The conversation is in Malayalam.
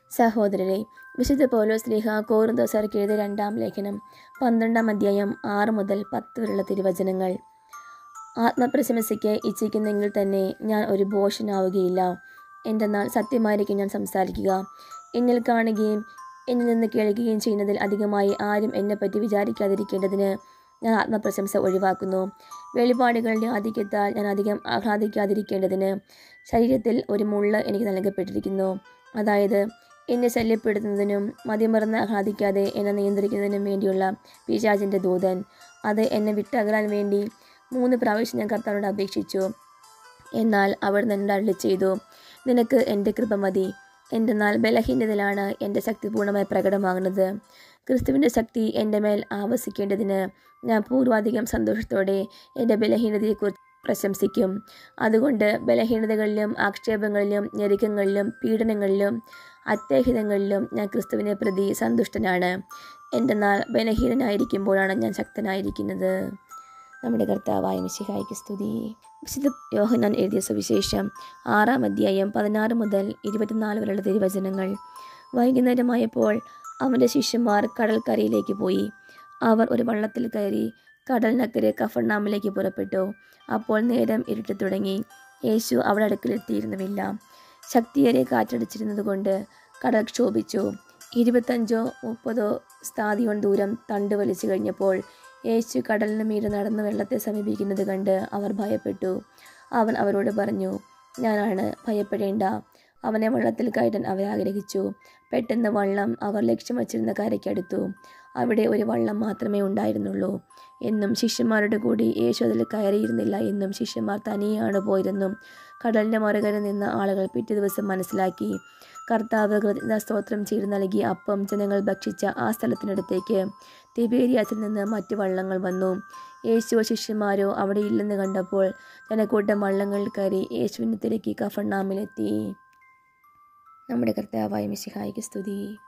സഹോദരരെ വിശുദ്ധ പൗലോസ് സ്ലീഹ കോറിന്തോസർക്ക് എഴുതിയ രണ്ടാം ലേഖനം പന്ത്രണ്ടാം അധ്യായം ആറ് മുതൽ പത്ത് വരെയുള്ള തിരുവചനങ്ങൾ ആത്മപ്രശംസയ്ക്ക് ഇച്ഛിക്കുന്നെങ്കിൽ തന്നെ ഞാൻ ഒരു ഭോഷനാവുകയില്ല എന്തെന്നാൽ സത്യമായിരിക്കും ഞാൻ സംസാരിക്കുക എന്നിൽ കാണുകയും എന്നിൽ നിന്ന് കേൾക്കുകയും ചെയ്യുന്നതിൽ അധികമായി ആരും എന്നെപ്പറ്റി വിചാരിക്കാതിരിക്കേണ്ടതിന് ഞാൻ ആത്മപ്രശംസ ഒഴിവാക്കുന്നു വെളിപാടുകളുടെ ആധിക്യത്താൽ ഞാൻ അധികം ആഹ്ലാദിക്കാതിരിക്കേണ്ടതിന് ശരീരത്തിൽ ഒരു മുള്ള എനിക്ക് നൽകപ്പെട്ടിരിക്കുന്നു അതായത് എന്നെ ശല്യപ്പെടുത്തുന്നതിനും മതിമറന്ന് ആഹ്ലാദിക്കാതെ എന്നെ നിയന്ത്രിക്കുന്നതിനും വേണ്ടിയുള്ള പിശാചിൻ്റെ ദൂതൻ അത് എന്നെ വിട്ടകലാൻ വേണ്ടി മൂന്ന് പ്രാവശ്യം ഞാൻ കർത്താവിനോട് അപേക്ഷിച്ചു എന്നാൽ അവർ എന്നോട് അരുളി ചെയ്തു നിനക്ക് എൻ്റെ കൃപ മതി എന്തെന്നാൽ ബലഹീനതയിലാണ് എൻ്റെ ശക്തി പൂർണ്ണമായി പ്രകടമാകുന്നത് ക്രിസ്തുവിൻ്റെ ശക്തി എൻ്റെ മേൽ ആവസിക്കേണ്ടതിന് ഞാൻ പൂർവാധികം സന്തോഷത്തോടെ എൻ്റെ ബലഹീനതയെക്കുറിച്ച് പ്രശംസിക്കും അതുകൊണ്ട് ബലഹീനതകളിലും ആക്ഷേപങ്ങളിലും ഞെരുക്കങ്ങളിലും പീഡനങ്ങളിലും അത്യാഹിതങ്ങളിലും ഞാൻ ക്രിസ്തുവിനെ പ്രതി സന്തുഷ്ടനാണ് എന്തെന്നാൽ ബലഹീനനായിരിക്കുമ്പോഴാണ് ഞാൻ ശക്തനായിരിക്കുന്നത് നമ്മുടെ കർത്താവായ മിശിഹായ്ക്ക് സ്തുതി വിശുദ്ധ യോഹന്നാൻ എഴുതിയ സുവിശേഷം ആറാം അധ്യായം പതിനാറ് മുതൽ ഇരുപത്തിനാല് വരെയുള്ള തിരുവചനങ്ങൾ വൈകുന്നേരമായപ്പോൾ അവൻ്റെ ശിഷ്യന്മാർ കടൽക്കരയിലേക്ക് പോയി അവർ ഒരു വള്ളത്തിൽ കയറി കടലിനക്കരെ കഫർനാമിലേക്ക് പുറപ്പെട്ടു അപ്പോൾ നേരം ഇരുട്ടി തുടങ്ങി യേശു അവിടെ അടുക്കലെത്തിയിരുന്നുമില്ല ശക്തിയേറെ കാറ്റടിച്ചിരുന്നതുകൊണ്ട് കടൽ ക്ഷോഭിച്ചു ഇരുപത്തഞ്ചോ മുപ്പതോ സ്ഥാതിയോൺ ദൂരം തണ്ട് വലിച്ചു കഴിഞ്ഞപ്പോൾ യേശു കടലിന് മീതെ നടന്ന് വെള്ളത്തെ സമീപിക്കുന്നത് കണ്ട് അവർ ഭയപ്പെട്ടു അവൻ അവരോട് പറഞ്ഞു ഞാനാണ് ഭയപ്പെടേണ്ട അവനെ വള്ളത്തിൽ കയറ്റാൻ അവർ ആഗ്രഹിച്ചു പെട്ടെന്ന് വള്ളം അവർ ലക്ഷ്യം വച്ചിരുന്ന കരയ്ക്കടുത്തു അവിടെ ഒരു വള്ളം മാത്രമേ ഉണ്ടായിരുന്നുള്ളൂ എന്നും ശിഷ്യന്മാരുടെ കൂടി യേശു അതിൽ കയറിയിരുന്നില്ല എന്നും ശിഷ്യന്മാർ തനിയാണ് പോയതെന്നും കടലിൻ്റെ മറുകര നിന്ന ആളുകൾ പിറ്റേ ദിവസം മനസ്സിലാക്കി കർത്താവ് കൃതജ്ഞ സ്തോത്രം ചെയ്ത് നൽകിയ അപ്പം ജനങ്ങൾ ഭക്ഷിച്ച ആ സ്ഥലത്തിനടുത്തേക്ക് തിബേരിയാസിൽ നിന്ന് മറ്റ് വള്ളങ്ങൾ വന്നു യേശുവോ ശിഷ്യന്മാരോ അവിടെ ഇല്ലെന്ന് കണ്ടപ്പോൾ ജനക്കൂട്ടം വള്ളങ്ങളിൽ കയറി യേശുവിനെ തിരക്കി കഫണ്ണാമിലെത്തി നമ്മുടെ കർത്താവായ മിശിഹായിക്ക് സ്തുതി